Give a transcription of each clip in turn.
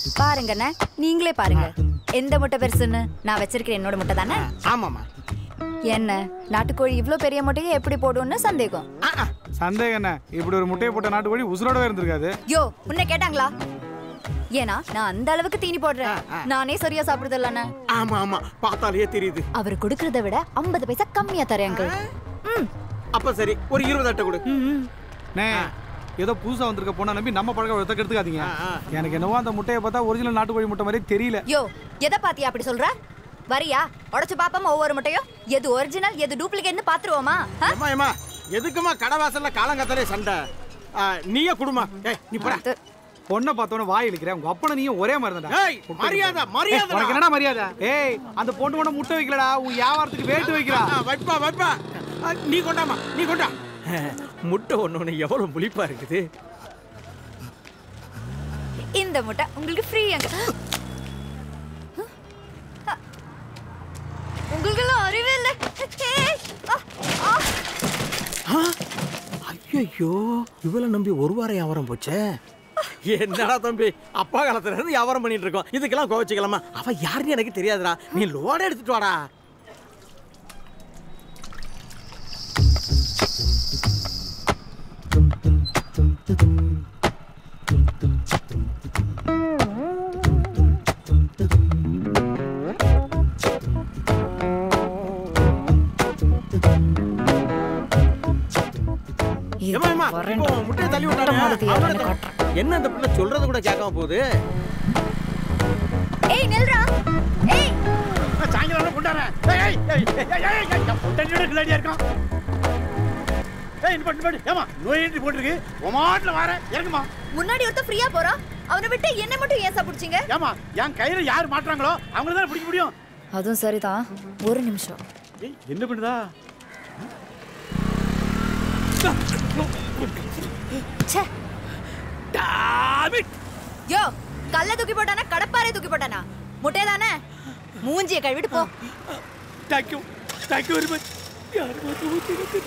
பாருங்கண்ணே நீங்களே பாருங்க எந்த முட்டை பெருசுன்னு நான் வச்சிருக்கிற என்னோட முட்டை தானே ஆமாம்மா என்ன நாட்டுக்கோழி இவ்ளோ பெரிய முட்டையை எப்படி போடும்னு சந்தேகம் சந்தேகம் என்ன இப்படி ஒரு முட்டையை போட்ட நாட்டுக்கோழி உசுரோடவே இருந்திருக்காது யோ உன்னை கேட்டாங்களா ஏன்னா நான் அந்த அளவுக்கு தீனி போடுறேன் நானே சரியா சாப்பிடுறது இல்லண்ணே ஆமா ஆமா பார்த்தாலே தெரியுது அவர் கொடுக்கறத விட ஐம்பது பைசா கம்மியா தரேன் அங்கிள் ம் அப்ப சரி ஒரு இருபது அட்டை கொடு நே ஏதோ புதுசா வந்திருக்க பொண்ணை நம்பி நம்ம பழக்க ஒருத்தக்க எடுத்துக்காதீங்க எனக்கு என்னவோ அந்த முட்டையை பார்த்தா ஒரிஜினல் நாட்டுக்கோழி முட்டை மாதிரி தெரியல யோ எதை பாத்தியா அப்படி சொல்ற வரியா உடைச்சு பாப்போமா ஒவ்வொரு முட்டையும் எது ஒரிஜினல் எது டூப்ளிகேட்னு பாத்துருவோமா ஆ? ஏமா ஏமா எதுக்குமா கடை வாசல்ல காலங்கத்தாலே சண்டை ஆ, நீயே குடுமா ஏய் நீ போடா அது- பொண்ணை பார்த்தோன்னே வாய் இழுக்கிறேன் உங்க அப்பனை நீயும் ஒரே மாதிரி தான்டா ஏய் மரியாதை மரியாதை உனக்கு என்னடா மரியாதை ஏய் அந்த பொண்ணு ஒண்ணு முட்டை வைக்கலடா உன் வியாபாரத்துக்கு வேட்டு வைக்கிறா ஆ, வைப்பா வைப்பா ஆ, நீ கொண்டாமா நீ கொண்டா முட்டை ஒண்ணு ஒண்ணு எவ்வளவு முழிப்பா இருக்குது இந்த முட்டை உங்களுக்கு ஃப்ரீ அங்க உங்களுக்கெல்லாம் அறிவே இல்லை ஏய், ஆ, ஆ. ஐயோ இவள நம்பி ஒரு வாரம் வியாபாரம் போச்சே என்னடா தம்பி அப்பா காலத்துல இருந்து வியாபாரம் பண்ணிட்டு இருக்கோம் இதுக்கெல்லாம் கோவச்சிக்கலாமா அவ யாருன்னு எனக்கு தெரியாதுடா நீ லோட எடுத்துட்டு வாடா இது ஏம்மா, ஏம்மா, வரேன்டா. இப்போ முட்டையை தள்ளி விட்டானே, மாலதி, அவனை அவனை தள்ளி- என்ன அந்த பிள்ளை சொல்றது கூட கேட்காம போகுது ஏய் நில்றா ஏய் சாயங்காலம் கொண்டாடுறேன் ஏய் ஏய் ஏய் ஏய் ஏய் ஏய் பொட்டனோட கிளாடியா இருக்கான் ஏய் இந்த பண்ணு பண்ணு ஏமா நோய் எழுதி போட்டுருக்கு உமாட்டில் வரேன் இறங்குமா முன்னாடி ஒருத்தன் ஃப்ரீயா போறான் அவனை விட்டு என்ன மட்டும் ஏன் சாப்பிடுச்சீங்க ஏமா என் கையில யார் மாட்டுறாங்களோ அவங்கள தான் பிடிக்க முடியும் அதுவும் சரிதான் ஒரு நிமிஷம் ஏய் என்ன பண்ணுதா ச்சே யோ கல்ல தூக்கி போட்டானா கடப்பாரை தூக்கி போட்டானா முட்டை தானே மூஞ்சிய கழுவிட்டு போ தேங்க்யூ தேங்க்யூ வெரி மச் யார் மாத்த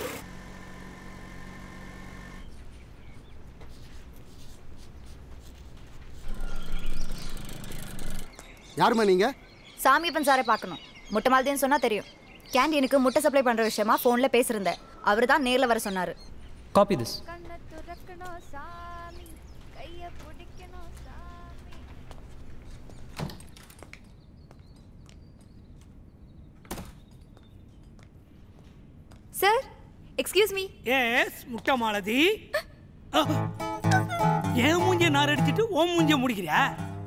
யாரும்மா நீங்க சாமியப்பன் சாரை பார்க்கணும் முட்டை மாலதின்னு சொன்னா தெரியும் கேண்டீனுக்கு முட்டை சப்ளை பண்ற விஷயமா ஃபோன்ல பேசியிருந்தேன் அவர் தான் நேர்ல வர சொன்னாரு copy this sir excuse me yes முட்டை மாலதி என் மூஞ்சிய நார் அடிச்சிட்டு ஓ மூஞ்சிய முடிக்கிறியா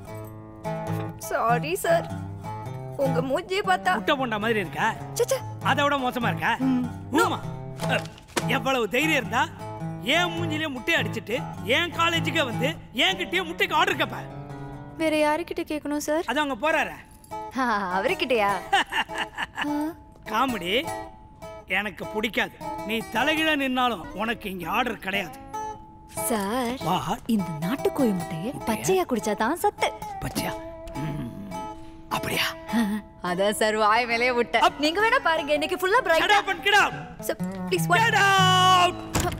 சாரி சார் உங்க மூஞ்சியை பார்த்தா முட்டை போண்டா மாதிரி இருக்கா ச்சே அதை விட மோசமா இருக்கா ஆமா அஹ், எவ்வளவு தைரியம் இருந்தா என் மூஞ்சிலே முட்டையை அடிச்சிட்டு என் காலேஜுக்கே வந்து என்கிட்டயே முட்டைக்கு ஆர்டர் கேப்ப வேற யாருக்கிட்ட கேட்கணும் சார் அது அங்க போறாரு அவர்கிட்டயா காமெடி எனக்கு பிடிக்காது நீ தலைகீழ நின்னாலும் உனக்கு இங்க ஆர்டர் கிடையாது சார் What? இந்த நாட்டுக்கோழி முட்டையை பச்சையா குடிச்சா தான் சத்து பச்சையா ம், அப்படியா அதான் சார் வாய் மேலே விட்ட நீங்க வேணா பாருங்க இன்னைக்கு ஃபுல்லா Shut பிரைட்டா up and get out! Sir please Get out!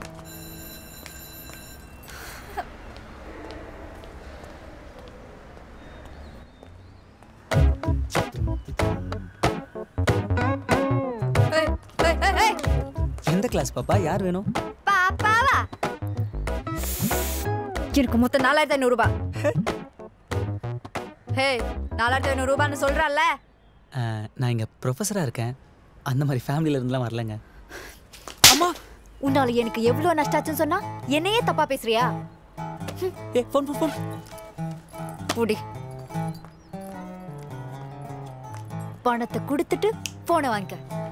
எந்த கிளாஸ் பாப்பா யார் வேணும் பாப்பாவா எனக்கு மொத்தம் நாலாயிரத்தி ஐநூறு ரூபாய் ஹே நாலாயிரத்தி ஐநூறு ரூபான்னு சொல்றல்ல அஹ், நான் இங்கே ப்ரொஃபஸராக இருக்கேன் அந்த மாதிரி ஃபேமிலியில இருந்துலாம் வரலங்க அம்மா உன்னால எனக்கு எவ்வளவு நஷ்டாச்சுன்னு சொன்னா என்னையே தப்பா பேசுறியா ஏ ஃபோன் ஃபோன் ஃபோன் புடி பணத்தை கொடுத்துட்டு போனை வாங்கிக்க